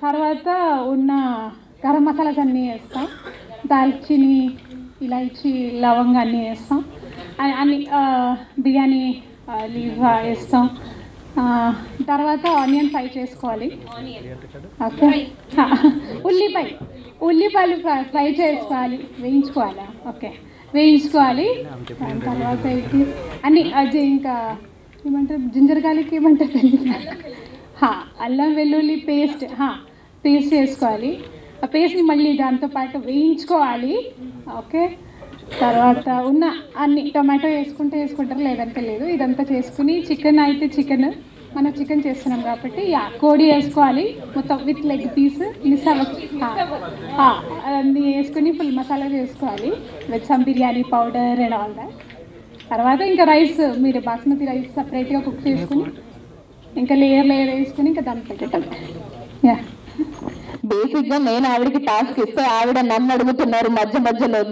తర్వాత ఉన్న గరం మసాలాస్ అన్నీ వేస్తాం దాల్చిని ఇలాచి లవంగా అన్నీ వేస్తాం అ- అన్ని ఆ, బిర్యానీ లీవ్ వేస్తాం ఆ, తర్వాత ఆనియన్ ఫ్రై చేసుకోవాలి ఓకే హా, ఉల్లిపాయ ఉల్లిపాయలు ఫ్రై ఫ్రై చేసుకోవాలి వేయించుకోవాలా ఓకే వేయించుకోవాలి దాని తర్వాత ఏంటి అన్ని అది ఇంకా ఏమంటారు జింజర్ గార్లిక్ ఏమంటారు తెలియదు నాకు. హా, అల్లం వెల్లుల్లి పేస్ట్ పేస్ట్ చేసుకోవాలి ఆ పేస్ట్ని మళ్ళీ దాంతోపాటు వేయించుకోవాలి ఓకే తర్వాత ఉన్న అన్ని టొమాటో వేసుకుంటే వేసుకుంటారు లేదంటే లేదు ఇదంతా చేసుకుని చికెన్ అయితే చికెన్ మనం చికెన్ చేస్తున్నాం కాబట్టి యా కోడి వేసుకోవాలి మొత్తం విత్ లెగ్ పీస్ మిస్ అవ్వ అన్నీ వేసుకుని ఫుల్ మసాలా చేసుకోవాలి with some biryani powder and all that తర్వాత ఇంకా రైస్ మీరు బాస్మతి రైస్ సపరేట్గా కుక్ చేసుకుని ఇంకా లేయర్ లేయర్ వేసుకుని ఇంకా దాన్ని పెట్టడం యా బేసిక్ గా నేను ఆవిడకి టాస్క్ ఇస్తే ఆవిడ నన్ను అడుగుతున్నారు మధ్య మధ్యలో